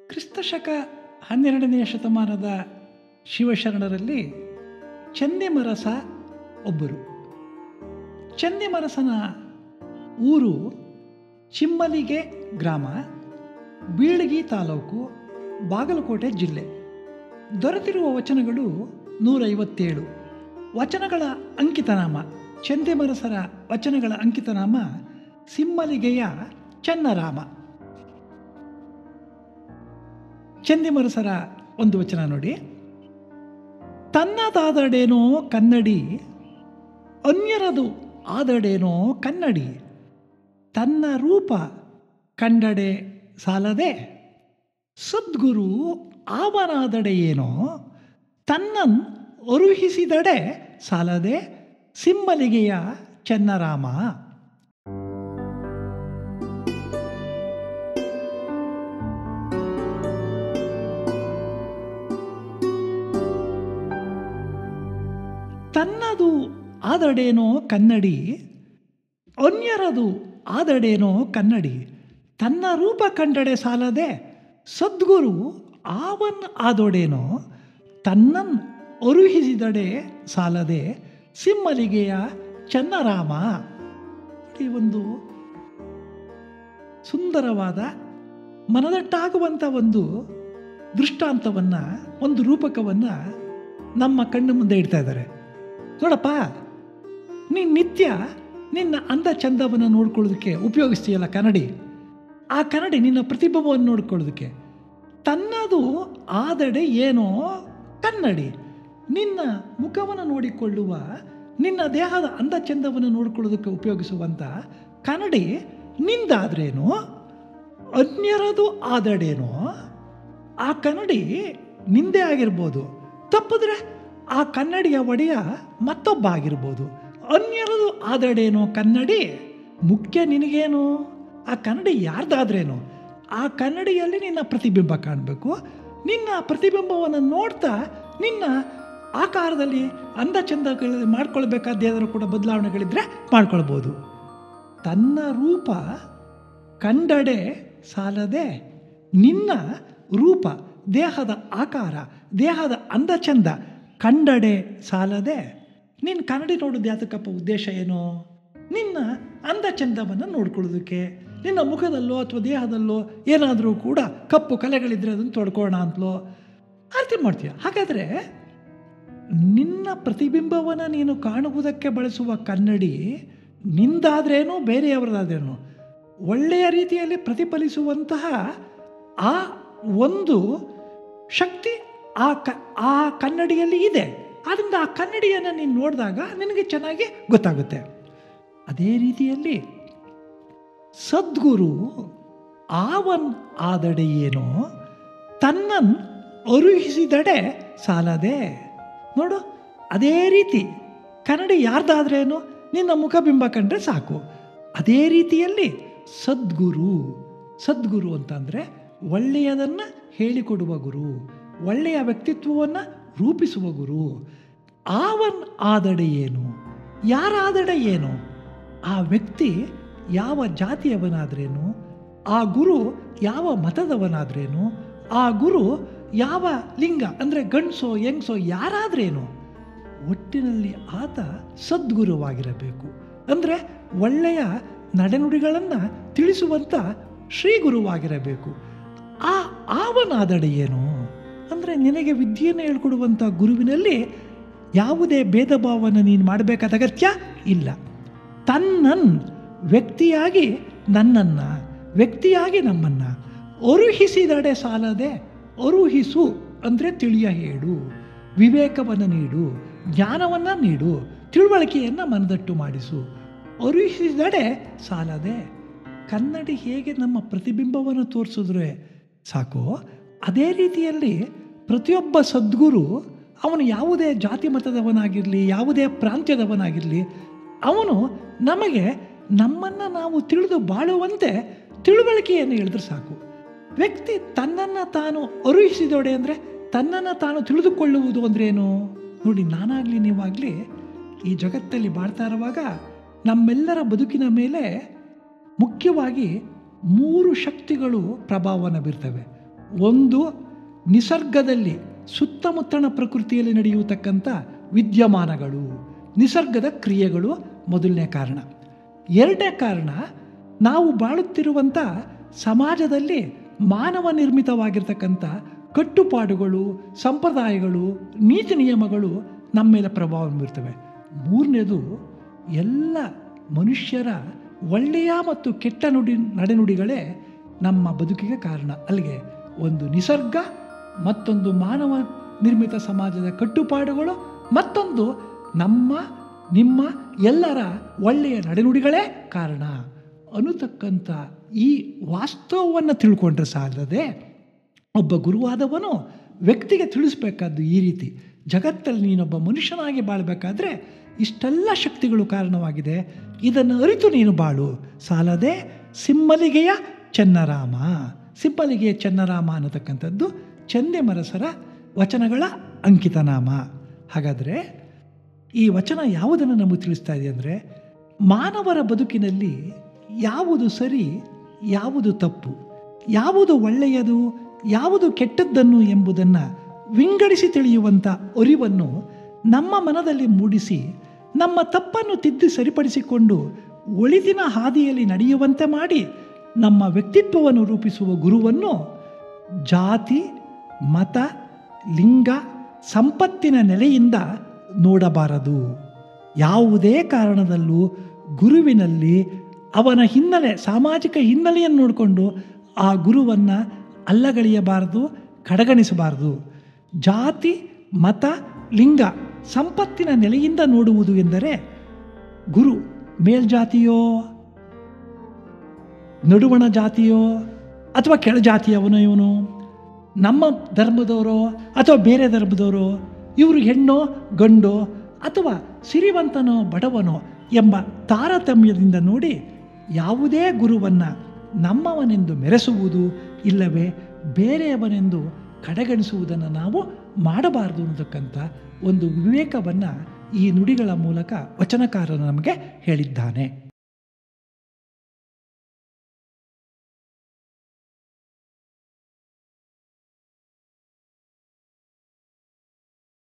ಕ್ರಿಸ್ತಶಕ ಹನ್ನೆರಡನೆಯ ಶತಮಾನದ ಶಿವಶರಣರಲ್ಲಿ ಚಂದಿಮರಸ ಒಬ್ಬರು ಚಂದಿಮರಸನ ಊರು ಚಿಮ್ಮಲಿಗೆ ಗ್ರಾಮ ಬೀಳಗಿ ತಾಲೂಕು ಬಾಗಲಕೋಟೆ ಜಿಲ್ಲೆ ದೊರೆತಿರುವ ವಚನಗಳು ನೂರೈವತ್ತೇಳು ವಚನಗಳ ಅಂಕಿತನಾಮ ಚಂದಿಮರಸರ ವಚನಗಳ ಅಂಕಿತನಾಮ ಸಿಮ್ಮಲಿಗೆಯ ಚನ್ನರಾಮ ಚಂದಿಮರಸರ ಒಂದು ವಚನ ನೋಡಿ ತನ್ನದಾದಡೇನೋ ಕನ್ನಡಿ ಅನ್ಯರದು ಆದಡೇನೋ ಕನ್ನಡಿ ತನ್ನ ರೂಪ ಕಂಡಡೆ ಸಾಲದೆ ಸದ್ಗುರು ಆವನಾದಡೆಯೇನೋ ತನ್ನನ್ ಅರುಹಿಸಿದಡೆ ಸಾಲದೆ ಸಿಮ್ಮಲಿಗೆಯ ಚನ್ನರಾಮ ತನ್ನದು ಆದಡೇನೋ ಕನ್ನಡಿ ಅನ್ಯರದು ಆದಡೇನೋ ಕನ್ನಡಿ ತನ್ನ ರೂಪ ಕಂಡಡೆ ಸಾಲದೆ ಸದ್ಗುರು ಆವನ್ ಆದೊಡೇನೋ ತನ್ನನ್ ಅರುಹಿಸಿದಡೆ ಸಾಲದೆ ಸಿಮ್ಮಲಿಗೆಯ ಚನ್ನರಾಮ ಈ ಒಂದು ಸುಂದರವಾದ ಮನದಟ್ಟಾಗುವಂಥ ಒಂದು ದೃಷ್ಟಾಂತವನ್ನು ಒಂದು ರೂಪಕವನ್ನು ನಮ್ಮ ಕಣ್ಣು ಮುಂದೆ ಇಡ್ತಾ ಇದ್ದಾರೆ ನೋಡಪ್ಪ ನೀನು ನಿತ್ಯ ನಿನ್ನ ಅಂದ ಚಂದವನ್ನು ನೋಡ್ಕೊಳ್ಳೋದಕ್ಕೆ ಉಪಯೋಗಿಸ್ತೀಯಲ್ಲ ಕನ್ನಡಿ ಆ ಕನ್ನಡಿ ನಿನ್ನ ಪ್ರತಿಭಾವನ್ನು ನೋಡ್ಕೊಳ್ಳೋದಕ್ಕೆ ತನ್ನದು ಆದಡೆ ಏನೋ ಕನ್ನಡಿ ನಿನ್ನ ಮುಖವನ್ನು ನೋಡಿಕೊಳ್ಳುವ ನಿನ್ನ ದೇಹದ ಅಂದ ಚಂದವನ್ನು ನೋಡ್ಕೊಳ್ಳೋದಕ್ಕೆ ಉಪಯೋಗಿಸುವಂಥ ಕನ್ನಡಿ ನಿಂದಾದ್ರೇನು ಅನ್ಯರದು ಆದಡೇನೋ ಆ ಕನ್ನಡಿ ನಿಂದೆ ಆಗಿರ್ಬೋದು ತಪ್ಪಿದ್ರೆ ಆ ಕನ್ನಡಿಯ ಒಡೆಯ ಮತ್ತೊಬ್ಬ ಆಗಿರ್ಬೋದು ಅನ್ಯರದು ಆದಡೇನೋ ಕನ್ನಡಿ ಮುಖ್ಯ ನಿನಗೇನು ಆ ಕನ್ನಡಿ ಯಾರ್ದಾದ್ರೇನು ಆ ಕನ್ನಡಿಯಲ್ಲಿ ನಿನ್ನ ಪ್ರತಿಬಿಂಬ ಕಾಣಬೇಕು ನಿನ್ನ ಪ್ರತಿಬಿಂಬವನ್ನು ನೋಡ್ತಾ ನಿನ್ನ ಆಕಾರದಲ್ಲಿ ಅಂದ ಚಂದಗಳು ಮಾಡ್ಕೊಳ್ಬೇಕಾದ ಏನಾದರೂ ಕೂಡ ಬದಲಾವಣೆಗಳಿದ್ದರೆ ಮಾಡ್ಕೊಳ್ಬೋದು ತನ್ನ ರೂಪ ಕಂಡಡೆ ಸಾಲದೆ ನಿನ್ನ ರೂಪ ದೇಹದ ಆಕಾರ ದೇಹದ ಅಂದಚಂದ ಕಂಡಡೆ ಸಾಲದೆ ನೀನು ಕನ್ನಡಿ ನೋಡೋದು ಯಾತಕ್ಕಪ್ಪ ಉದ್ದೇಶ ಏನು ನಿನ್ನ ಅಂದಚಂದವನ್ನು ನೋಡ್ಕೊಳ್ಳೋದಕ್ಕೆ ನಿನ್ನ ಮುಖದಲ್ಲೋ ಅಥವಾ ದೇಹದಲ್ಲೋ ಏನಾದರೂ ಕೂಡ ಕಪ್ಪು ಕಲೆಗಳಿದ್ರೆ ಅದನ್ನು ತೊಡ್ಕೊಳ್ಳೋಣ ಅಂತಲೋ ಅರ್ಥ ಮಾಡ್ತೀಯ ಹಾಗಾದರೆ ನಿನ್ನ ಪ್ರತಿಬಿಂಬವನ್ನು ನೀನು ಕಾಣುವುದಕ್ಕೆ ಬಳಸುವ ಕನ್ನಡಿ ನಿಂದಾದ್ರೇನು ಬೇರೆಯವರದಾದ್ರೇನು ಒಳ್ಳೆಯ ರೀತಿಯಲ್ಲಿ ಪ್ರತಿಫಲಿಸುವಂತಹ ಆ ಒಂದು ಶಕ್ತಿ ಆ ಕ ಆ ಕನ್ನಡಿಯಲ್ಲಿ ಇದೆ ಆದ್ದರಿಂದ ಆ ಕನ್ನಡಿಯನ್ನು ನೀನು ನೋಡಿದಾಗ ನಿನಗೆ ಚೆನ್ನಾಗಿ ಗೊತ್ತಾಗುತ್ತೆ ಅದೇ ರೀತಿಯಲ್ಲಿ ಸದ್ಗುರು ಆವನ್ ಆದಡೆಯೇನೋ ತನ್ನನ್ ಅರುಹಿಸಿದಡೆ ಸಾಲದೆ ನೋಡು ಅದೇ ರೀತಿ ಕನ್ನಡಿ ಯಾರ್ದಾದ್ರೇನು ನಿನ್ನ ಮುಖಬಿಂಬ ಕಂಡ್ರೆ ಸಾಕು ಅದೇ ರೀತಿಯಲ್ಲಿ ಸದ್ಗುರು ಸದ್ಗುರು ಅಂತಂದರೆ ಒಳ್ಳೆಯದನ್ನು ಹೇಳಿಕೊಡುವ ಗುರು ಒಳ್ಳೆಯ ವ್ಯಕ್ತಿತ್ವವನ್ನು ರೂಪಿಸುವ ಗುರು ಆವನ್ ಆದಡೆ ಏನು ಯಾರಾದಡೆ ಏನು ಆ ವ್ಯಕ್ತಿ ಯಾವ ಜಾತಿಯವನಾದ್ರೇನು ಆ ಗುರು ಯಾವ ಮತದವನಾದ್ರೇನು ಆ ಗುರು ಯಾವ ಲಿಂಗ ಅಂದರೆ ಗಂಡಸೋ ಹೆಂಗ್ಸೋ ಯಾರಾದ್ರೇನು ಒಟ್ಟಿನಲ್ಲಿ ಆತ ಸದ್ಗುರುವಾಗಿರಬೇಕು ಅಂದರೆ ಒಳ್ಳೆಯ ನಡೆನುಡಿಗಳನ್ನು ತಿಳಿಸುವಂಥ ಶ್ರೀ ಗುರುವಾಗಿರಬೇಕು ಆ ಆವನಾದಡೆ ಏನು ಅಂದರೆ ನಿನಗೆ ವಿದ್ಯೆಯನ್ನು ಹೇಳ್ಕೊಡುವಂಥ ಗುರುವಿನಲ್ಲಿ ಯಾವುದೇ ಭೇದ ಭಾವನ ನೀನು ಮಾಡಬೇಕಾದ ಅಗತ್ಯ ಇಲ್ಲ ತನ್ನನ್ ವ್ಯಕ್ತಿಯಾಗಿ ನನ್ನನ್ನು ವ್ಯಕ್ತಿಯಾಗಿ ನಮ್ಮನ್ನು ಅರುಹಿಸಿದಡೆ ಸಾಲದೆ ಅರುಹಿಸು ಅಂದರೆ ತಿಳಿಯ ಹೇಳು ವಿವೇಕವನ್ನು ನೀಡು ಜ್ಞಾನವನ್ನು ನೀಡು ತಿಳುವಳಿಕೆಯನ್ನು ಮನದಟ್ಟು ಮಾಡಿಸು ಅರುಹಿಸಿದಡೆ ಸಾಲದೆ ಕನ್ನಡಿ ಹೇಗೆ ನಮ್ಮ ಪ್ರತಿಬಿಂಬವನ್ನು ತೋರಿಸಿದ್ರೆ ಸಾಕೋ ಅದೇ ರೀತಿಯಲ್ಲಿ ಪ್ರತಿಯೊಬ್ಬ ಸದ್ಗುರು ಅವನು ಯಾವುದೇ ಜಾತಿ ಮತದವನಾಗಿರಲಿ ಯಾವುದೇ ಪ್ರಾಂತ್ಯದವನಾಗಿರಲಿ ಅವನು ನಮಗೆ ನಮ್ಮನ್ನು ನಾವು ತಿಳಿದು ಬಾಳುವಂತೆ ತಿಳುವಳಿಕೆಯನ್ನು ಹೇಳಿದ್ರೆ ಸಾಕು ವ್ಯಕ್ತಿ ತನ್ನನ್ನು ತಾನು ಅರುಹಿಸಿದೊಡೆ ಅಂದರೆ ತನ್ನನ್ನು ತಾನು ತಿಳಿದುಕೊಳ್ಳುವುದು ಅಂದ್ರೇನು ನೋಡಿ ನಾನಾಗಲಿ ನೀವಾಗಲಿ ಈ ಜಗತ್ತಲ್ಲಿ ಬಾಳ್ತಾ ಇರುವಾಗ ನಮ್ಮೆಲ್ಲರ ಬದುಕಿನ ಮೇಲೆ ಮುಖ್ಯವಾಗಿ ಮೂರು ಶಕ್ತಿಗಳು ಪ್ರಭಾವವನ್ನು ಬೀರ್ತವೆ ಒಂದು ನಿಸರ್ಗದಲ್ಲಿ ಸುತ್ತಮುತ್ತಣ ಪ್ರಕೃತಿಯಲ್ಲಿ ನಡೆಯತಕ್ಕಂಥ ವಿದ್ಯಮಾನಗಳು ನಿಸರ್ಗದ ಕ್ರಿಯೆಗಳು ಮೊದಲನೇ ಕಾರಣ ಎರಡನೇ ಕಾರಣ ನಾವು ಬಾಳುತ್ತಿರುವಂಥ ಸಮಾಜದಲ್ಲಿ ಮಾನವ ನಿರ್ಮಿತವಾಗಿರ್ತಕ್ಕಂಥ ಕಟ್ಟುಪಾಡುಗಳು ಸಂಪ್ರದಾಯಗಳು ನೀತಿ ನಿಯಮಗಳು ನಮ್ಮ ಮೇಲೆ ಪ್ರಭಾವ ಬೀರ್ತವೆ ಮೂರನೇದು ಎಲ್ಲ ಮನುಷ್ಯರ ಒಳ್ಳೆಯ ಮತ್ತು ಕೆಟ್ಟ ನುಡಿ ನಡೆನುಡಿಗಳೇ ನಮ್ಮ ಬದುಕಿಗೆ ಕಾರಣ ಅಲ್ಲಿಗೆ ಒಂದು ನಿಸರ್ಗ ಮತ್ತೊಂದು ಮಾನವ ನಿರ್ಮಿತ ಸಮಾಜದ ಕಟ್ಟುಪಾಡುಗಳು ಮತ್ತೊಂದು ನಮ್ಮ ನಿಮ್ಮ ಎಲ್ಲರ ಒಳ್ಳೆಯ ನಡೆನುಡಿಗಳೇ ಕಾರಣ ಅನ್ನತಕ್ಕಂಥ ಈ ವಾಸ್ತವವನ್ನು ತಿಳ್ಕೊಂಡ್ರೆ ಸಾಲದೆ ಒಬ್ಬ ಗುರುವಾದವನು ವ್ಯಕ್ತಿಗೆ ತಿಳಿಸ್ಬೇಕಾದ್ದು ಈ ರೀತಿ ಜಗತ್ತಲ್ಲಿ ನೀನೊಬ್ಬ ಮನುಷ್ಯನಾಗಿ ಬಾಳಬೇಕಾದ್ರೆ ಇಷ್ಟೆಲ್ಲ ಶಕ್ತಿಗಳು ಕಾರಣವಾಗಿದೆ ಇದನ್ನು ಅರಿತು ನೀನು ಬಾಳು ಸಾಲದೆ ಸಿಮ್ಮಲಿಗೆಯ ಚೆನ್ನರಾಮ ಸಿಮ್ಮಲಿಗೆಯ ಚೆನ್ನರಾಮ ಅನ್ನತಕ್ಕಂಥದ್ದು ಚಂದೆಮರಸರ ವಚನಗಳ ಅಂಕಿತನಾಮ ಹಾಗಾದರೆ ಈ ವಚನ ಯಾವುದನ್ನು ನಮಗೆ ತಿಳಿಸ್ತಾ ಇದೆ ಅಂದರೆ ಮಾನವರ ಬದುಕಿನಲ್ಲಿ ಯಾವುದು ಸರಿ ಯಾವುದು ತಪ್ಪು ಯಾವುದು ಒಳ್ಳೆಯದು ಯಾವುದು ಕೆಟ್ಟದ್ದನ್ನು ಎಂಬುದನ್ನು ವಿಂಗಡಿಸಿ ತಿಳಿಯುವಂಥ ಅರಿವನ್ನು ನಮ್ಮ ಮನದಲ್ಲಿ ಮೂಡಿಸಿ ನಮ್ಮ ತಪ್ಪನ್ನು ತಿದ್ದಿ ಸರಿಪಡಿಸಿಕೊಂಡು ಒಳಿತಿನ ಹಾದಿಯಲ್ಲಿ ನಡೆಯುವಂತೆ ಮಾಡಿ ನಮ್ಮ ವ್ಯಕ್ತಿತ್ವವನ್ನು ರೂಪಿಸುವ ಗುರುವನ್ನು ಜಾತಿ ಮತ ಲಿಂಗ ಸಂಪತ್ತಿನ ನೆಲೆಯಿಂದ ನೋಡಬಾರದು ಯಾವುದೇ ಕಾರಣದಲ್ಲೂ ಗುರುವಿನಲ್ಲಿ ಅವನ ಹಿನ್ನೆಲೆ ಸಾಮಾಜಿಕ ಹಿನ್ನೆಲೆಯನ್ನು ನೋಡಿಕೊಂಡು ಆ ಗುರುವನ್ನು ಅಲ್ಲಗಳೆಯಬಾರದು ಕಡೆಗಣಿಸಬಾರದು ಜಾತಿ ಮತ ಲಿಂಗ ಸಂಪತ್ತಿನ ನೆಲೆಯಿಂದ ನೋಡುವುದು ಎಂದರೆ ಗುರು ಮೇಲ್ಜಾತಿಯೋ ನಡುವಣ ಜಾತಿಯೋ ಅಥವಾ ಕೆಳಜಾತಿಯವನೋ ಇವನು ನಮ್ಮ ಧರ್ಮದವರೋ ಅಥವಾ ಬೇರೆ ಧರ್ಮದವರೋ ಇವರು ಹೆಣ್ಣೋ ಗಂಡೋ ಅಥವಾ ಸಿರಿವಂತನೋ ಬಡವನೋ ಎಂಬ ತಾರತಮ್ಯದಿಂದ ನೋಡಿ ಯಾವುದೇ ಗುರುವನ್ನು ನಮ್ಮವನೆಂದು ಮೆರೆಸುವುದು ಇಲ್ಲವೇ ಬೇರೆಯವನೆಂದು ಕಡೆಗಣಿಸುವುದನ್ನು ನಾವು ಮಾಡಬಾರದು ಅನ್ನತಕ್ಕಂಥ ಒಂದು ವಿವೇಕವನ್ನು ಈ ನುಡಿಗಳ ಮೂಲಕ ವಚನಕಾರನು ನಮಗೆ ಹೇಳಿದ್ದಾನೆ